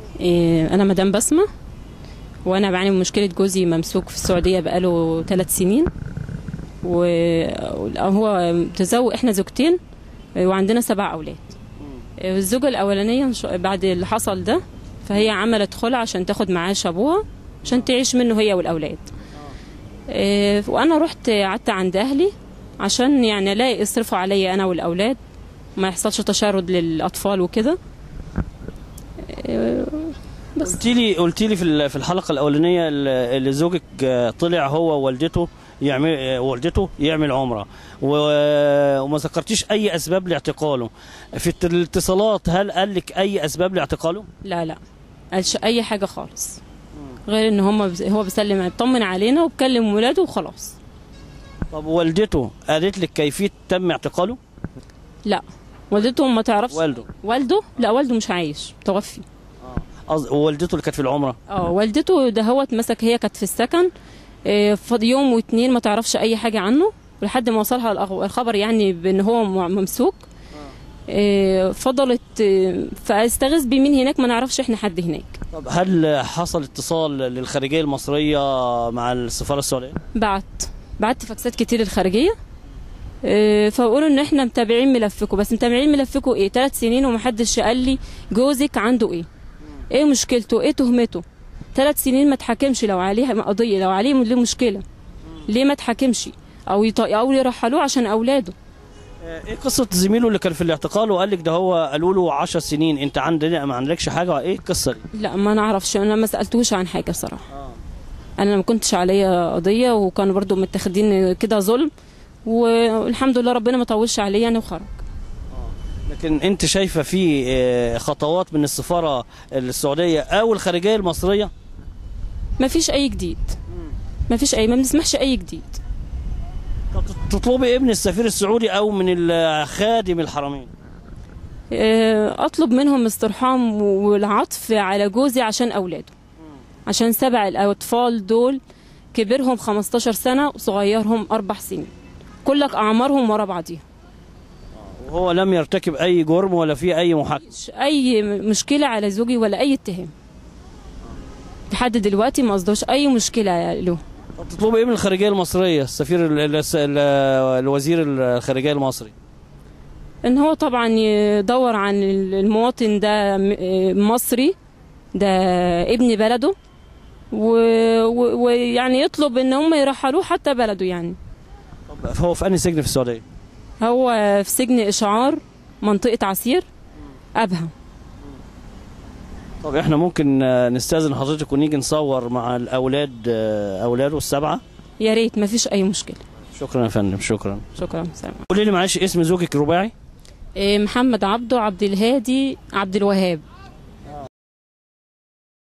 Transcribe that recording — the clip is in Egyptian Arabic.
إيه، انا مدام بسمه وانا بعاني من مشكله جوزي ممسوك في السعوديه بقاله ثلاث سنين وهو متزوج احنا زوجتين إيه، وعندنا سبع اولاد إيه، الزوجه الاولانيه إن شاء- بعد اللي حصل ده فهي عملت خلع عشان تاخد معاش ابوها عشان تعيش منه هي والاولاد إيه، وانا رحت قعدت عند اهلي عشان يعني الاقي يصرفوا عليا انا والاولاد ما يحصلش تشرد للاطفال وكده إيه، بس قلت لي قلت لي في ال- في الحلقه الاولانيه اللي اللي زوجك آه، طلع هو ووالدته يعمل آه، والدته يعمل عمره و- وما ذكرتيش اي اسباب لاعتقاله في الت- الاتصالات هل قال لك اي اسباب لاعتقاله لا لا قالش اي حاجه خالص غير ان هم بس هو بيسلم يطمن علينا وبكلم ولاده وخلاص طب والدته قالت لك كيفيه تم اعتقاله لا والدته ما تعرفش والده والده لا والده مش عايش توفي قصد- ووالدته اللي كانت في العمره اه والدته ده هو اتمسك هي كانت في السكن إيه، فاض يوم واتنين ما تعرفش اي حاجه عنه لحد ما وصلها الأخ- الخبر يعني بان هو م- ممسوك إيه، فضلت إيه، فاستغيث بمين هناك ما نعرفش احنا حد هناك طب هل حصل اتصال للخارجيه المصريه مع السفاره السعوديه بعت بعت فاكسات كتير الخارجيه إيه، فبقولوا ان احنا متابعين ملفكم بس متابعين ملفكم ايه ثلاث سنين ومحدش قال لي جوزك عنده ايه ايه مشكلته ايه تهمته ثلاث سنين ما تحاكمش لو عليه قضيه لو عليه ليه مشكله ليه ما تحاكمش او يط... او يرحلوه عشان اولاده ايه قصه زميله اللي كان في الاعتقال وقال لك ده هو قالوا له 10 سنين انت عندنا ما عندكش حاجه ايه القصه دي لا ما نعرفش انا ما سالتوش عن حاجه صراحه انا ما كنتش عليا قضيه وكانوا برضو متاخدين كده ظلم والحمد لله ربنا ما طولش عليا يعني وخرج لكن انت شايفه في آه، خطوات من السفاره السعوديه او الخارجيه المصريه ما فيش اي جديد ما فيش اي ما بنسمعش اي جديد طب تطلبي ايه من السفير السعودي او من ال- خادم الحرمين آه، اطلب منهم استرحام والعطف على جوزي عشان اولاده عشان سبع الاطفال دول كبرهم 15 سنه وصغيرهم اربع سنين كلك اعمارهم ورا بعضيها وهو لم يرتكب اي جرم ولا في اي محاكمه مش اي مشكله على زوجي ولا اي اتهام لحد دلوقتي ما قصدوش اي مشكله له طب تطلبي ايه من الخارجيه المصريه السفير ال- ال- ال- الوزير الخارجيه المصري ان هو طبعا يدور عن المواطن ده م- مصري ده ابن بلده و- و- ويعني يطلب ان هم يرحلوه حتى بلده يعني طب هو في انهي سجن في السعوديه هو في سجن اشعار منطقه عسير ابها طب احنا ممكن آه، نستاذن حضرتك ونيجي نصور مع الاولاد آه، اولاده السبعه يا ريت ما فيش اي مشكله شكرا يا فندم شكرا شكرا سلام قولي لي معلش اسم زوجك رباعي إيه، محمد عبده عبد الهادي عبد الوهاب